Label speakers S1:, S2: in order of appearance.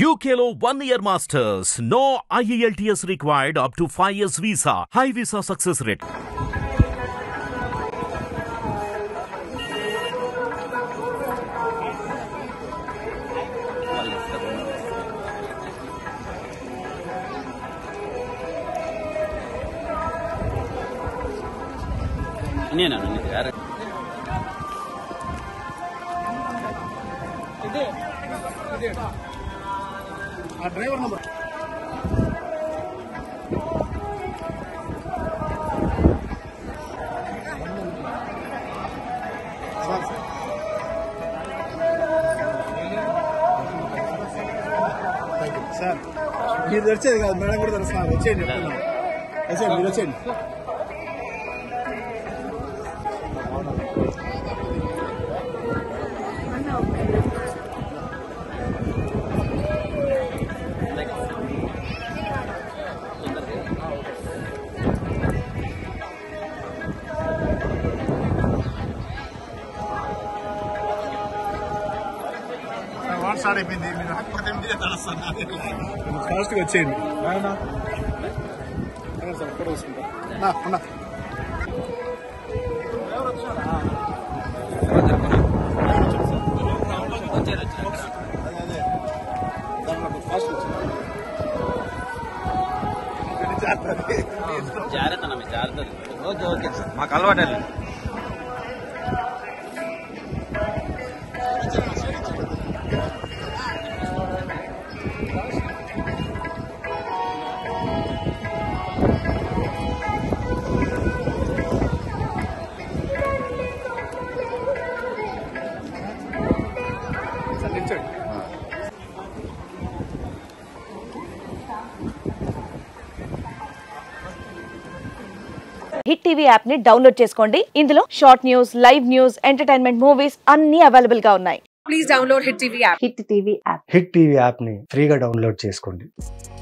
S1: UKLO one year masters. No IELTS required up to 5 years visa. High visa success rate.
S2: నేనా యారు
S3: ఆ driver number sir sir thank you sir మీరు తెచ్చేది కాదు madam కూడా తెలుసు సార్ వచ్చేయండి చెప్తున్నాను వచ్చేయండి మీరు వచ్చేయండి వాట్ స్టార్ట్ అయిపోయింది మీరు కాకపోతే మీరే తెలుస్తాను ఫాస్ట్గా వచ్చేయండి సార్ ఫోటో తీసుకుంటా నా ఉన్నా అదే అదే దాంట్లో ఫాస్ట్ వచ్చింది జాగ్రత్త
S2: జాగ్రత్త నమ్మి జాగ్రత్త ఓకే ఓకే మాకు అలవాటు
S3: సార్ నిల్చోండి
S4: హిట్ టీవీ యాప్ ని డౌన్లోడ్ చేసుకోండి ఇందులో short news live news entertainment movies అన్ని అవైలబుల్ గా ఉన్నాయి
S5: please download Hit TV app.
S4: Hit TV app
S6: Hit TV యాప్ని ఫ్రీగా డౌన్లోడ్ చేసుకోండి